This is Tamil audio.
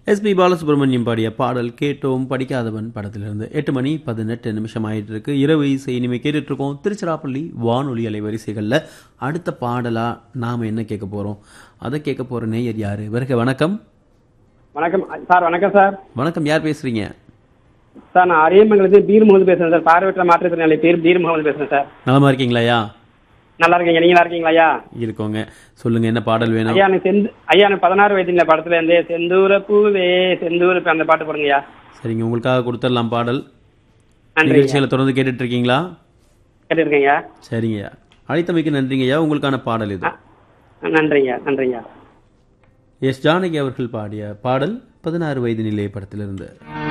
எஸ்பி பாலசுப்ரமணியம் பாடிய பாடல் கேட்டோம் படிக்காதவன் படத்திலிருந்து எட்டு மணி பதினெட்டு நிமிஷம் ஆயிட்டு இருக்கு இரவு இசை இனிமே கேட்டுட்டு இருக்கோம் திருச்சிராப்பள்ளி வானொலி அலைவரிசைகளில் அடுத்த பாடலா நாம என்ன கேட்க போறோம் அதை கேட்க போற நேயர் யாரு வருக வணக்கம் வணக்கம் சார் வணக்கம் சார் வணக்கம் யார் பேசுறீங்க சார் நான் அரியமங்கலத்து பீர் முகமது பேசுறேன் சார் பார்வையற்ற மாற்றுத்திறனாளி பேர் பீர் முகமது பேசுறேன் சார் நலமா இருக்கீங்களாயா நல்லா இருக்கீங்க நீங்க நல்லா இருக்கீங்களா ஐயா இருக்கோங்க சொல்லுங்க என்ன பாடல் வேணும் ஐயா எனக்கு செந்து ஐயா எனக்கு பதினாறு வயதுல படத்துல இருந்து செந்தூர பூவே செந்தூர பூ அந்த பாட்டு போடுங்க ஐயா சரிங்க உங்களுக்காக கொடுத்துடலாம் பாடல் நன்றி நிகழ்ச்சிகளை தொடர்ந்து கேட்டுட்டு இருக்கீங்களா கேட்டுருக்கீங்க சரிங்கய்யா அழைத்தமைக்கு நன்றிங்கய்யா உங்களுக்கான பாடல் இது நன்றிங்க நன்றிங்க எஸ் ஜானகி அவர்கள் பாடிய பாடல் பதினாறு வயது நிலை படத்திலிருந்து